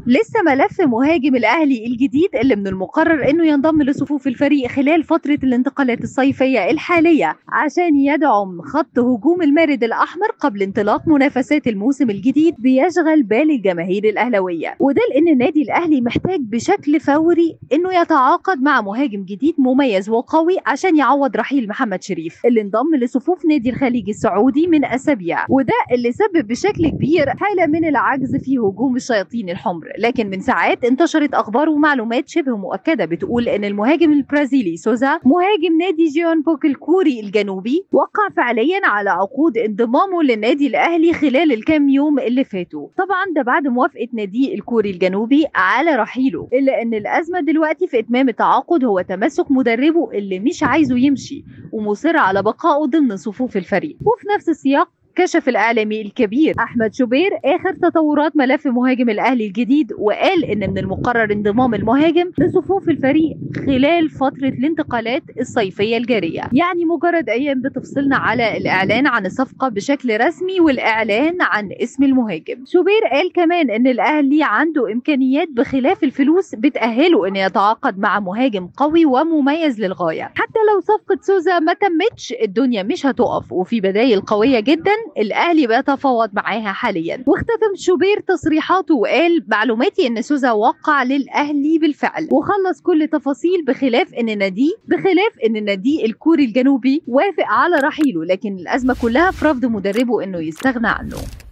لسه ملف مهاجم الاهلي الجديد اللي من المقرر انه ينضم لصفوف الفريق خلال فتره الانتقالات الصيفيه الحاليه عشان يدعم خط هجوم المارد الاحمر قبل انطلاق منافسات الموسم الجديد بيشغل بال الجماهير الاهلاويه وده لان النادي الاهلي محتاج بشكل فوري انه يتعاقد مع مهاجم جديد مميز وقوي عشان يعوض رحيل محمد شريف اللي انضم لصفوف نادي الخليج السعودي من اسابيع وده اللي سبب بشكل كبير حاله من العجز في هجوم الشياطين الحمر لكن من ساعات انتشرت اخبار ومعلومات شبه مؤكده بتقول ان المهاجم البرازيلي سوزا مهاجم نادي جيون بوك الكوري الجنوبي وقع فعليا على عقود انضمامه للنادي الاهلي خلال الكام يوم اللي فاتوا طبعا ده بعد موافقه نادي الكوري الجنوبي على رحيله الا ان الازمه دلوقتي في اتمام التعاقد هو تمسك مدربه اللي مش عايزه يمشي ومصر على بقائه ضمن صفوف الفريق وفي نفس السياق كشف الإعلامي الكبير أحمد شوبير آخر تطورات ملف مهاجم الأهلي الجديد وقال إن من المقرر انضمام المهاجم لصفوف الفريق خلال فترة الانتقالات الصيفية الجارية يعني مجرد أيام بتفصلنا على الإعلان عن الصفقة بشكل رسمي والإعلان عن اسم المهاجم شوبير قال كمان إن الأهلي عنده إمكانيات بخلاف الفلوس بتأهله إنه يتعاقد مع مهاجم قوي ومميز للغاية حتى لو صفقة سوزا ما تمتش الدنيا مش هتقف وفي بدايل قوية جدا الاهلي بيتفاوض معاها حاليا واختتم شوبير تصريحاته وقال معلوماتي ان سوزا وقع للاهلي بالفعل وخلص كل تفاصيل بخلاف ان نادي بخلاف ان نادي الكوري الجنوبي وافق على رحيله لكن الازمه كلها في رفض مدربه انه يستغنى عنه